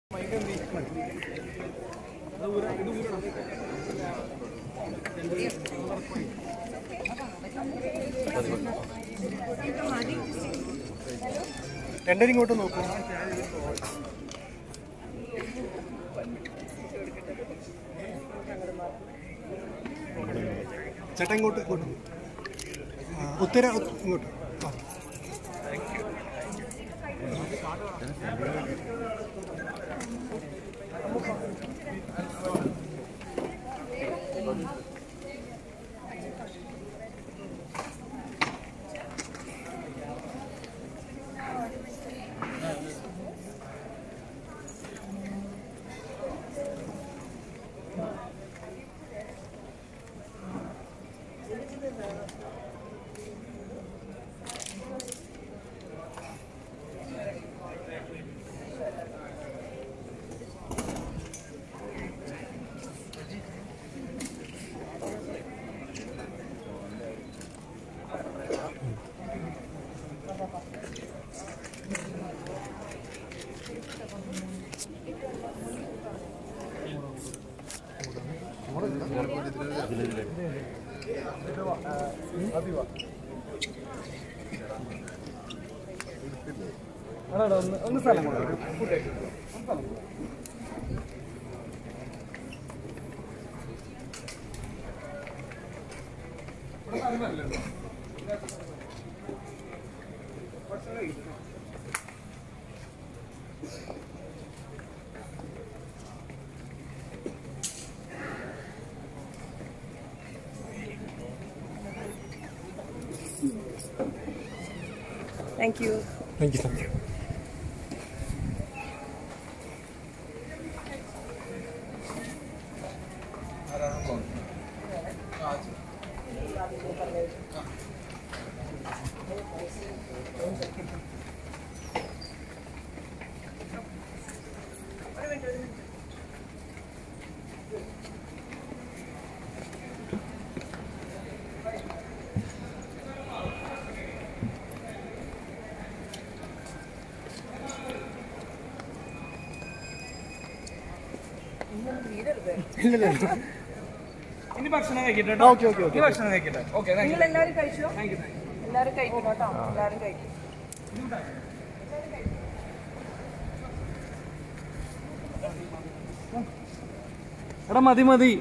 രണ്ടരും ഇങ്ങോട്ട് നോക്കൂ ചേട്ടാ ഇങ്ങോട്ട് ഇങ്ങോട്ട് ആ, ഉത്തര ഉത്ത- ഇങ്ങോട്ട് ആ. ഒന്ന് സ്ഥലം Thank you. Thank you thank you ഇല്ലല്ലോ ഇനി ഭക്ഷണം കഴിക്കട്ടെ ആ, ഓക്കേ, ഓക്കേ, ഓക്കേ. ഇനി ഭക്ഷണം കഴിക്കട്ടെ ഓക്കെ താങ്ക് നിങ്ങൾ എല്ലാവരും കഴിച്ചോ യു എല്ലാവരും കഴിക്കും കേട്ടോ എല്ലാവരും കഴിക്കും എടാ മതി മതി